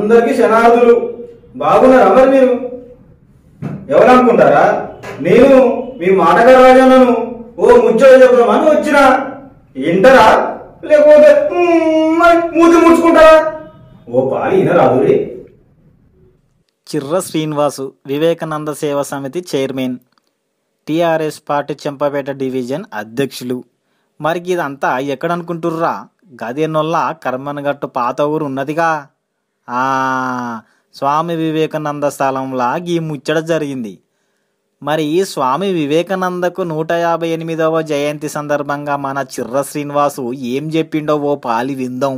అందరికీ శనార్థులు బాగున్నారా మరి మీరు ఎవరనుకుంటారా నేను మీ మాటగారు రాజన్నను ఓ ముచ్చట చెప్దామని వచ్చినా వింటారా లేకపోతే మ్మ్ అని మూతి ముడుచుకుంటారా ఓ పాలి వినరాదు రే చిర్ర Srinivasu Vivekananda Seva Samiti chairman TRS party Chempapeta division అధ్యక్షులు మరి ఇదంతా ఎక్కడనుకుంటుర్రా గదేనొల్ల కర్మనగట్టు పాత ఊరు ఉన్నదిగా ఆ స్వామి వివేకానంద స్థలంలా ఈ ముచ్చట జరిగింది మరి ఈ స్వామి వివేకానందకు నూట యాభై ఎనిమిదవ జయంతి సందర్భంగా మన చిర్ర శ్రీనివాసు ఏం చెప్పిండో ఓ పాలి విందాం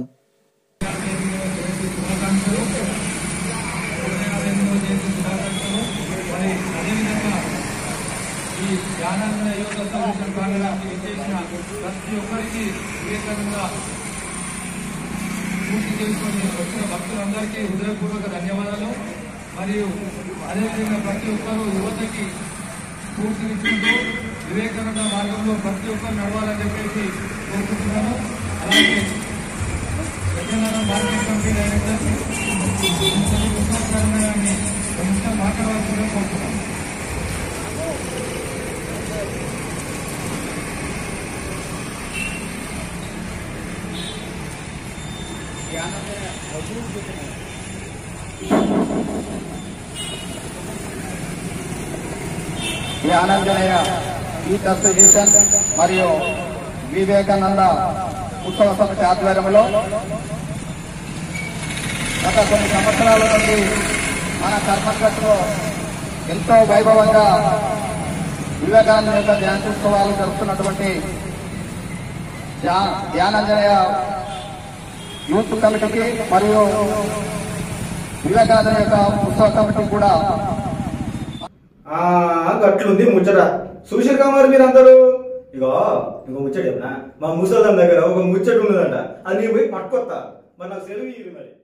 మరి అదేవిధంగా ఈ ధ్యానాంగ యోగ సొల్యూషన్ ప్రాంగణానికి విచ్చేసిన ప్రతి ఒక్కరికి వివేకానంద పూర్తి చేసుకొని వచ్చిన భక్తులందరికీ హృదయపూర్వక ధన్యవాదాలు మరియు అదేవిధంగా ప్రతి ఒక్కరూ యువతకి స్ఫూర్తినిచ్చుకుంటూ వివేకానంద మార్గంలో ప్రతి ఒక్కరు నడవాలని చెప్పేసి కోరుకుంటున్నాను అలాగే విజయనగరం మార్కెట్ కమిటీ డైరెక్టర్ ఉత్సవాన్ని కొంచెం మాట్లాడాల్సిందిగా కోరుతున్నాను ఈ ఆనందనీయ యూత్ అసోసియేషన్ మరియు వివేకానంద ఉత్సవ సమితి ఆధ్వర్యంలో గత కొన్ని సంవత్సరాల నుండి మన కర్మకట్లో ఎంతో వైభవంగా వివేకానంద యొక్క జయంత్యుత్సవాలు జరుపుతున్నటువంటి ధ్యా- ధ్యానాంజనేయ యూత్ కమిటీకి మరియు వివేకానంద యొక్క ఉత్సవ కమిటీ కూడా ఆ గట్లుంది ముచ్చట చూసిరు మరి మీరు అందరూ ఇగో ఇంకో ముచ్చట చెప్పనా మా ముసలం దగ్గర ఒక ముచ్చట ఉన్నదంట అది నేను పోయి పట్టుకొత్తా మరి నాకు సెలవు ఇయ్యి మరి